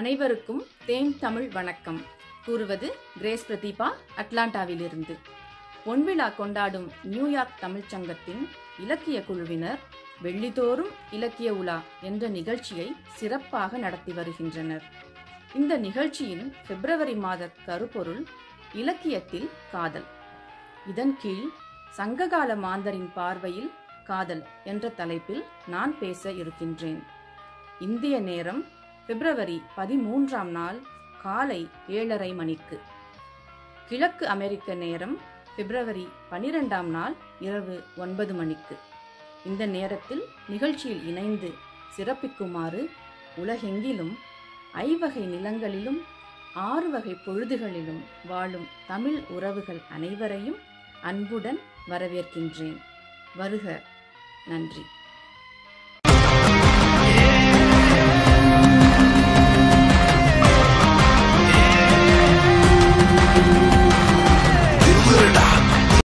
அனைவருக்கும் தேன் தமிழ் வணக்கம் கூறுவது கிரேஸ் பிரதீபா அட்லாண்டாவிலிருந்து பொன்விழா கொண்டாடும் நியூயார்க் தமிழ்ச் சங்கத்தின் இலக்கிய குழுவினர் வெள்ளிதோறும் இலக்கிய உலா என்ற நிகழ்ச்சியை சிறப்பாக நடத்தி வருகின்றனர் இந்த நிகழ்ச்சியின் பிப்ரவரி மாத கருப்பொருள் இலக்கியத்தில் காதல் இதன் கீழ் சங்ககால மாந்தரின் பார்வையில் காதல் என்ற தலைப்பில் நான் பேச இருக்கின்றேன் இந்திய நேரம் பிப்ரவரி பதிமூன்றாம் நாள் காலை ஏழரை மணிக்கு கிழக்கு அமெரிக்க நேரம் பிப்ரவரி பனிரெண்டாம் நாள் இரவு ஒன்பது மணிக்கு இந்த நேரத்தில் நிகழ்ச்சியில் இணைந்து சிறப்பிக்குமாறு உலகெங்கிலும் ஐவகை நிலங்களிலும் ஆறு வகை பொழுதுகளிலும் வாழும் தமிழ் உறவுகள் அனைவரையும் அன்புடன் வரவேற்கின்றேன் வருக நன்றி